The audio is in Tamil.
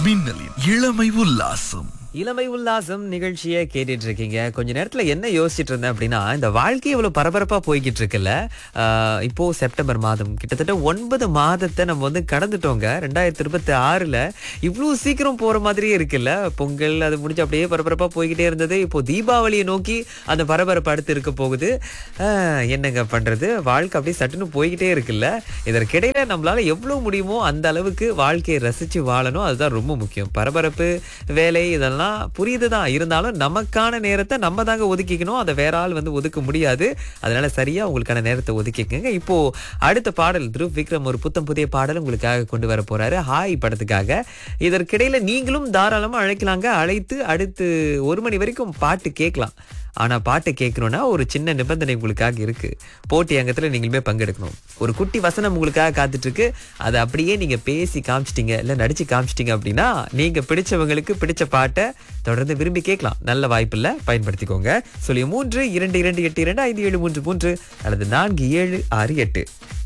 மின்னலின் இளமை உல்லாசம் இளமை உல்லாசம் நிகழ்ச்சியை கேட்டுட்டு இருக்கீங்க கொஞ்ச நேரத்துல என்ன யோசிச்சுட்டு இருந்தேன் அப்படின்னா இந்த வாழ்க்கை இவ்வளவு பரபரப்பா போய்கிட்டு இருக்குல்ல ஆஹ் இப்போ செப்டம்பர் மாதம் கிட்டத்தட்ட ஒன்பது மாதத்தை நம்ம வந்து கடந்துட்டோங்க ரெண்டாயிரத்தி இருபத்தி ஆறுல இவ்வளவு சீக்கிரம் போற மாதிரியே இருக்குல்ல பொங்கல் அது முடிஞ்சு அப்படியே பரபரப்பா போய்கிட்டே இருந்தது இப்போ தீபாவளியை நோக்கி அந்த பரபரப்பு அடுத்து இருக்க போகுது ஆஹ் என்னங்க பண்றது வாழ்க்கை அப்படியே சட்டுன்னு போய்கிட்டே இருக்குல்ல இதற்கிடையில நம்மளால எவ்வளவு முடியுமோ அந்த அளவுக்கு வாழ்க்கையை ரசிச்சு வாழணும் அதுதான் ரொம்ப முக்கியம் பரபரப்பு வேலை இதெல்லாம் புரியுது தான் இருந்தாலும் நமக்கான நேரத்தை நம்ம தாங்க ஒதுக்கிக்கணும் அதை வேற ஆள் வந்து ஒதுக்க முடியாது அதனால சரியா உங்களுக்கான நேரத்தை ஒதுக்கிக்கங்க இப்போ அடுத்த பாடல் துருவ் விக்ரம் ஒரு புத்தம் புதிய பாடல் உங்களுக்காக கொண்டு வர போறாரு ஹாய் படத்துக்காக இதற்கிடையில நீங்களும் தாராளமா அழைக்கலாங்க அழைத்து அடுத்து ஒரு மணி வரைக்கும் பாட்டு கேட்கலாம் ஆனா பாட்டு கேட்கணும்னா ஒரு சின்ன நிபந்தனை உங்களுக்காக இருக்கு போட்டி அங்கத்துல நீங்களுமே பங்கெடுக்கணும் ஒரு குட்டி வசனம் உங்களுக்காக காத்துட்டு இருக்கு அதை அப்படியே நீங்க பேசி காமிச்சிட்டீங்க இல்ல நடிச்சு காமிச்சிட்டீங்க அப்படின்னா நீங்க பிடிச்சவங்களுக்கு பிடிச்ச பாட்டை தொடர்ந்து விரும்பி கேட்கலாம் நல்ல வாய்ப்பு இல்ல பயன்படுத்திக்கோங்க சொல்லி மூன்று இரண்டு இரண்டு எட்டு இரண்டு ஐந்து ஏழு மூன்று மூன்று அல்லது நான்கு ஏழு ஆறு எட்டு